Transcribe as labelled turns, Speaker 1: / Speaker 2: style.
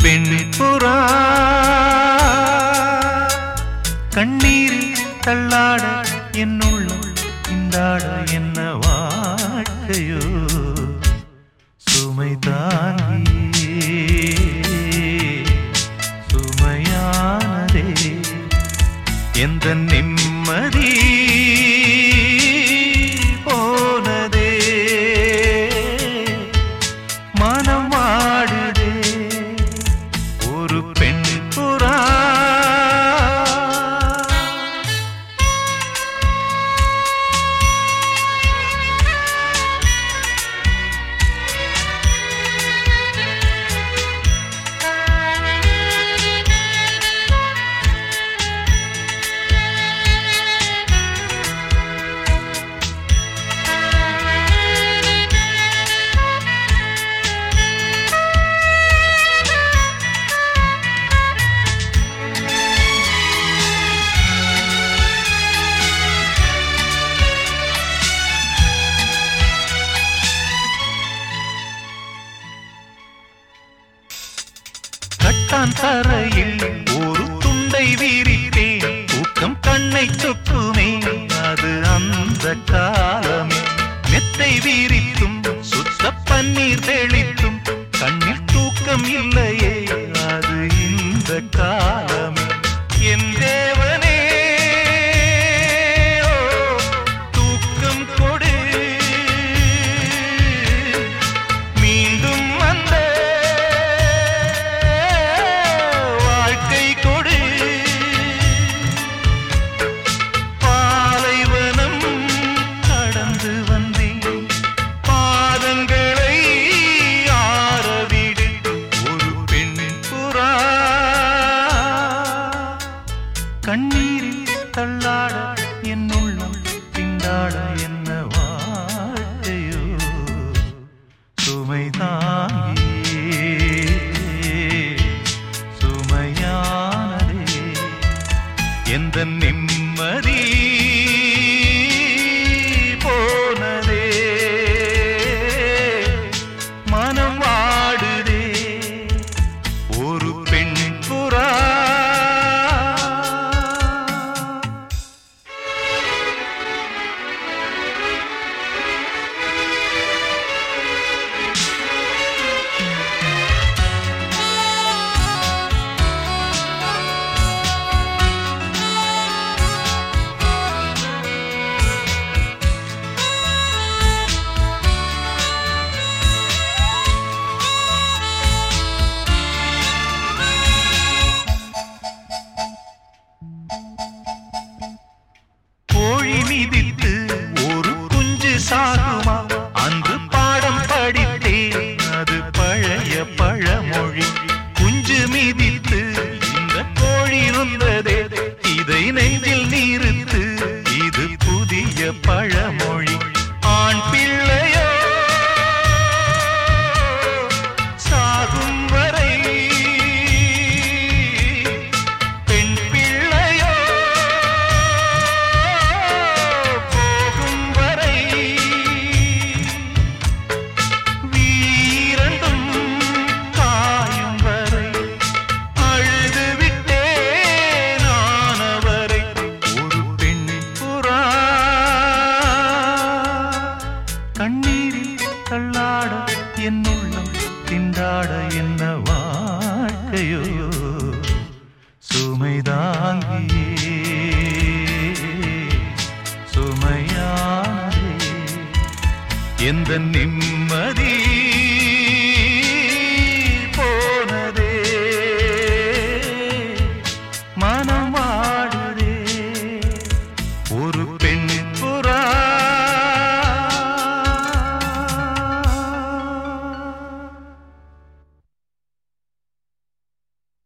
Speaker 1: பெண் புறா கண்ணீரில் தள்ளாட என்னுள்ளம் இந்தாட என்ன வாழ்க்கையோ சுமை தாங்கி சுமையானதே எந்த நிம்மதி போனதே மனம் வாடுதே ஒரு பெண் புறா கட்டான் தரையில் ஒரு துண்டை விரிப்பேன் தூக்கம் கண்ணை சொக்குமே அது அந்த காலமே மெத்தை விரித்தும் சுத்த பன்னீர் தெளித்தும் கண்ணில் தூக்கம் இல்லையே அது இந்த காலமே என் தேவனே ஓ, தூக்கம் கொடு மீண்டும் வந்த வாழ்க்கை கொடு பாலைவனம் கடந்து வந்தேன் பாதங்களை ஆரவிடு ஒரு பெண் புறா கண்ணீரில் தள்ளாட என் உள்ளம் திண்டாட என்ன வாழ்க்கையோ சுமை தாங்கி சுமையானதே எந்த நிம்மதி போனதே மனம் வாடுதே ஒரு பெண் புறா கோழி மிதித்து ஒரு குஞ்சு சாகுமா அன்று பாடம் படித்தேன் அது பழைய பழமொழி குஞ்சு மிதித்து இந்த கோழி நொந்ததே இதை நெஞ்சில் நிறுத்து இது புதிய பழமொழி ஆண் பிள்ளையோ சாகும் வரை பெண் பிள்ளையோ போகும் வரை வீரண்டும் காயும் வரை அழுது விட்டேன் நானவரை ஒரு பெண் புறா கண்ணீரில் தள்ளாட என் உள்ளம் திண்டாட என்ன வாழ்க்கையோ சுமை தாங்கியே சுமையானே எந்த நிம்மதி